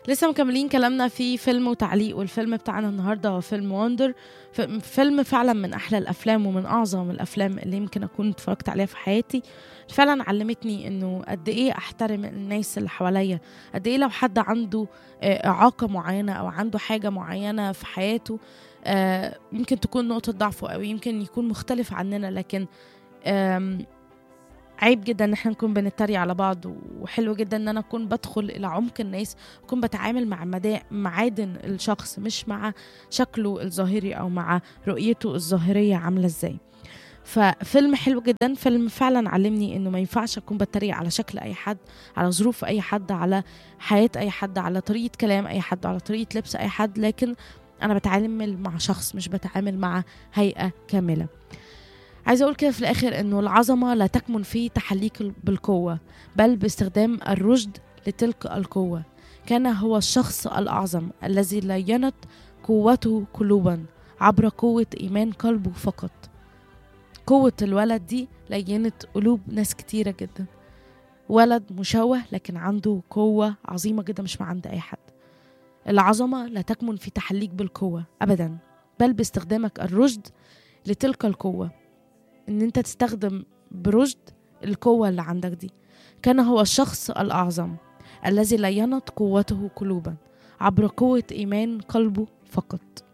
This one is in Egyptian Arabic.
لسه مكملين كلامنا في فيلم وتعليق والفيلم بتاعنا النهارده هو فيلم وندر فيلم فعلا من احلى الافلام ومن اعظم الافلام اللي يمكن اكون اتفرجت عليها في حياتي فعلا علمتني انه قد ايه احترم الناس اللي حواليا قد ايه لو حد عنده آه، اعاقه معينه او عنده حاجه معينه في حياته آه، يمكن تكون نقطه ضعفه او يمكن يكون مختلف عننا لكن آم، عيب جدا ان احنا نكون بنتريق على بعض وحلو جدا ان انا اكون بدخل الى عمق الناس اكون بتعامل مع مدا- معادن الشخص مش مع شكله الظاهري او مع رؤيته الظاهريه عامله ازاي ففيلم حلو جدا فيلم فعلا علمني انه ما ينفعش اكون بتريق على شكل اي حد على ظروف اي حد على حياه اي حد على طريقه كلام اي حد على طريقه لبس اي حد لكن انا بتعامل مع شخص مش بتعامل مع هيئه كامله عايزه اقول كده في الاخر انه العظمه لا تكمن في تحليك بالقوه بل باستخدام الرشد لتلك القوه كان هو الشخص الاعظم الذي لينت قوته قلوبا عبر قوه ايمان قلبه فقط قوه الولد دي لينت قلوب ناس كتيره جدا ولد مشوه لكن عنده قوه عظيمه جدا مش مع عند اي حد العظمه لا تكمن في تحليك بالقوه ابدا بل باستخدامك الرشد لتلك القوه ان انت تستخدم برشد القوة اللي عندك دي كان هو الشخص الأعظم الذي لينت قوته قلوبا عبر قوة إيمان قلبه فقط